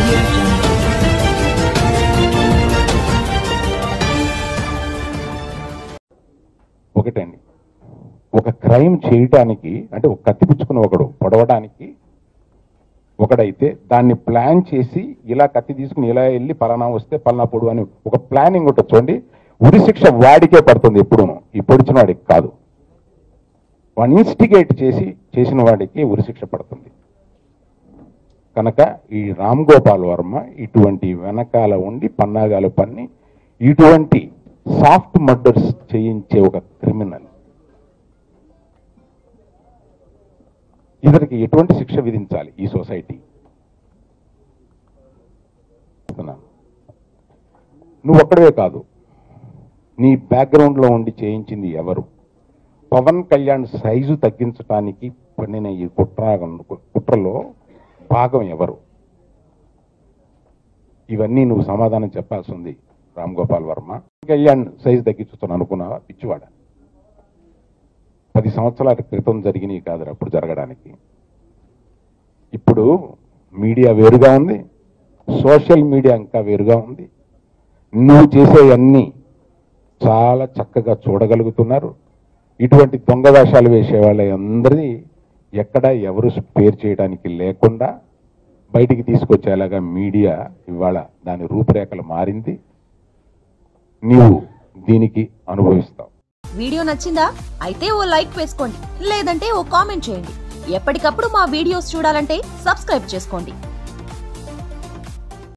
audio jungle. ఒకటండి ఒక crime చేయటానికి అంటే ఒక కత్తి పుచ్చుకుని ఒకడు పొడవడానికి ఒకడైతే దాన్ని ప్లాన్ చేసి ఇలా కత్తి తీసుకుని ఇలా వెళ్ళి పలానా వస్తే పలానా పొడు అని ఒక ప్లానింగ్ ఉంటుంది చూడండి ఉరి శిక్ష వాడికే పడుతుంది ఎప్పుడూను ఈ పొడిచిన వాడికి కాదు వాడిని ఇన్స్టిగేట్ చేసి చేసిన వాడికి ఉరి శిక్ష పడుతుంది కనుక ఈ రామ్ గోపాల్ వర్మ ఇటువంటి వెనకాల ఉండి పన్నాగాలు పన్ని ఇటువంటి సాఫ్ట్ మర్డర్స్ చేయించే ఒక క్రిమినల్ ఇతనికి ఎటువంటి శిక్ష విధించాలి ఈ సొసైటీ చెప్తున్నాను. నువ్వు ఒక్కడవే కాదు నీ బ్యాక్గ్రౌండ్ లో ఉండి చేయించింది ఎవరు పవన్ కళ్యాణ్ సైజు తగ్గించడానికి పన్నిన ఈ కుట్ర కుట్రలో భాగం ఎవరు ఇవన్నీ నువ్వు సమాధానం చెప్పాల్సి ఉంది రామ్ గోపాల్ వర్మ కళ్యాణ్ సైజు తగ్గించుతాను అనుకున్నావా పిచ్చివాడ పది సంవత్సరాల క్రితం జరిగినవి కాదు అప్పుడు జరగడానికి ఇప్పుడు మీడియా వేరుగా ఉంది సోషల్ మీడియా ఇంకా వేరుగా ఉంది నువ్వు చేసే అన్ని చాలా చక్కగా చూడగలుగుతున్నారు ఇటువంటి దొంగ వేషాలు వేసే వాళ్ళందరినీ ఎక్కడ ఎవరు స్పేర్ చేయడానికి లేకుండా బయటికి తీసుకొచ్చేలాగా మీడియా ఇవాళ దాని రూపురేఖలు మారింది నీవు దీనికి అనుభవిస్తావు వీడియో నచ్చిందా అయితే ఓ లైక్ వేసుకోండి లేదంటే ఓ కామెంట్ చేయండి ఎప్పటికప్పుడు మా వీడియోస్ చూడాలంటే సబ్స్క్రైబ్ చేసుకోండి